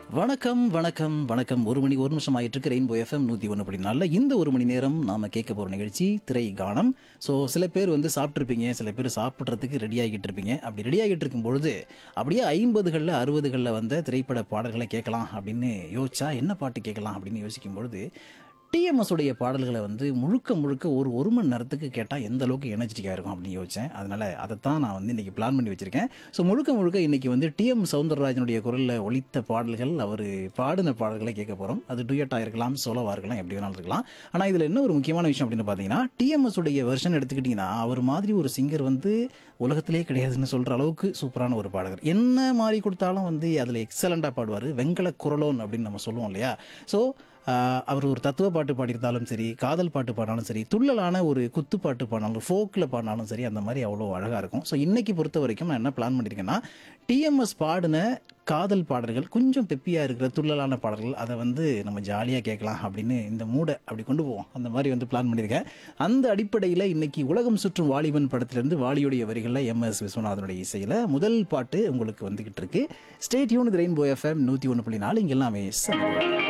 வணக்கம் வணக்கம் வணக்கம் ஒரு மணி ஒரு நிமிஷம் ஆயிட்டு இருக்கு ரெயின்போ எஃப்எம் நூற்றி ஒன்று படி நாளில் இந்த ஒரு மணி நேரம் நாம கேட்க போகிற நிகழ்ச்சி திரை கானம் ஸோ சில பேர் வந்து சாப்பிட்ருப்பீங்க சில பேர் சாப்பிட்றதுக்கு ரெடி ஆகிட்டு இருப்பீங்க அப்படி ரெடி ஆகிட்டு இருக்கும் பொழுது அப்படியே ஐம்பதுகளில் அறுபதுகளில் வந்த திரைப்பட பாடல்களை கேட்கலாம் அப்படின்னு யோசிச்சா என்ன பாட்டு கேட்கலாம் அப்படின்னு யோசிக்கும் பொழுது டிஎம்எஸ் உடைய பாடல்களை வந்து முழுக்க முழுக்க ஒரு ஒரு மணி நேரத்துக்கு கேட்டால் எந்த அளவுக்கு எனர்ஜெட்டிக்காக இருக்கும் அப்படின்னு யோசித்தேன் அதனால் அதைத்தான் நான் வந்து இன்றைக்கி பிளான் பண்ணி வச்சுருக்கேன் ஸோ முழுக்க முழுக்க இன்றைக்கி வந்து டிஎம் சவுந்தரராஜனுடைய குரலில் ஒலித்த பாடல்கள் அவர் பாடின பாடல்களை கேட்க போகிறோம் அது டுயட்டாக இருக்கலாம் சோலோவாக இருக்கலாம் எப்படி வேணாலும் இருக்கலாம் ஆனால் இதில் என்ன ஒரு முக்கியமான விஷயம் அப்படின்னு பார்த்தீங்கன்னா டிஎம்எஸ் உடைய வெர்ஷன் எடுத்துக்கிட்டிங்கன்னா அவர் மாதிரி ஒரு சிங்கர் வந்து உலகத்திலே கிடையாதுன்னு சொல்கிற அளவுக்கு சூப்பரான ஒரு பாடகர் என்ன மாதிரி கொடுத்தாலும் வந்து அதில் எக்ஸலண்ட்டாக பாடுவார் வெங்கல குரலோன் அப்படின்னு நம்ம சொல்லுவோம் இல்லையா ஸோ ஆஹ் அவர் ஒரு தத்துவ பாட்டு பாடியிருந்தாலும் சரி காதல் பாட்டு பாடினாலும் சரி துள்ளலான ஒரு குத்து பாட்டு பாடினாலும் ஃபோக்கில் பாடினாலும் சரி அந்த மாதிரி அவ்வளோ அழகாக இருக்கும் ஸோ இன்னைக்கு பொறுத்த வரைக்கும் நான் என்ன பிளான் பண்ணியிருக்கேன்னா டிஎம்எஸ் பாடின காதல் பாடல்கள் கொஞ்சம் பெப்பியாக இருக்கிற துள்ளலான பாடல்கள் அதை வந்து நம்ம ஜாலியாக கேட்கலாம் அப்படின்னு இந்த மூடை அப்படி கொண்டு போவோம் அந்த மாதிரி வந்து பிளான் பண்ணியிருக்கேன் அந்த அடிப்படையில் இன்னைக்கு உலகம் சுற்றும் வாலிபன் படத்திலிருந்து வாலியுடைய வரிகளில் எம் எஸ் விஸ்வநாதனுடைய இசையில் முதல் பாட்டு உங்களுக்கு வந்துகிட்டு இருக்கு ஸ்டேட் யூன் ரெயின்போ எஃப்எம் நூற்றி ஒன்று புள்ளி நாலு இங்கே எல்லாமே சரி